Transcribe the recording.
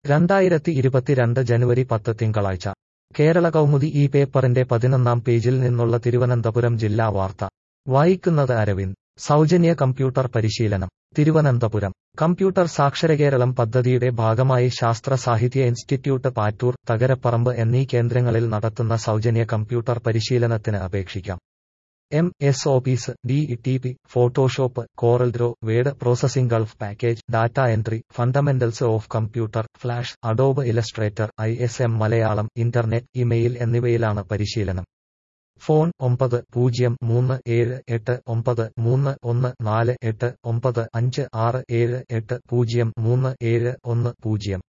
രണ്ടായിരത്തി ഇരുപത്തിരണ്ട് ജനുവരി പത്ത് തിങ്കളാഴ്ച കേരള കൗമുദി ഈ പേപ്പറിന്റെ പതിനൊന്നാം പേജിൽ നിന്നുള്ള തിരുവനന്തപുരം ജില്ലാ വാർത്ത വായിക്കുന്നത് അരവിന്ദ് സൗജന്യ കമ്പ്യൂട്ടർ പരിശീലനം തിരുവനന്തപുരം കമ്പ്യൂട്ടർ സാക്ഷരകേരളം പദ്ധതിയുടെ ഭാഗമായി ശാസ്ത്ര സാഹിത്യ ഇൻസ്റ്റിറ്റ്യൂട്ട് പാറ്റൂർ തകരപ്പറമ്പ് എന്നീ കേന്ദ്രങ്ങളിൽ നടത്തുന്ന സൗജന്യ കമ്പ്യൂട്ടർ പരിശീലനത്തിന് അപേക്ഷിക്കാം M S office D T P Photoshop CorelDraw word processing Gulf package data entry fundamentals of computer flash Adobe illustrator I S M Malayalam internet email എന്നിവയിലാണ് പരിശീലനം ഫോൺ ഒമ്പത് പൂജ്യം മൂന്ന് ഏഴ് എട്ട് ഒമ്പത് മൂന്ന് ഒന്ന് നാല് എട്ട് ഒമ്പത് അഞ്ച് ആറ് ഏഴ് എട്ട് പൂജ്യം മൂന്ന് ഏഴ് ഒന്ന് പൂജ്യം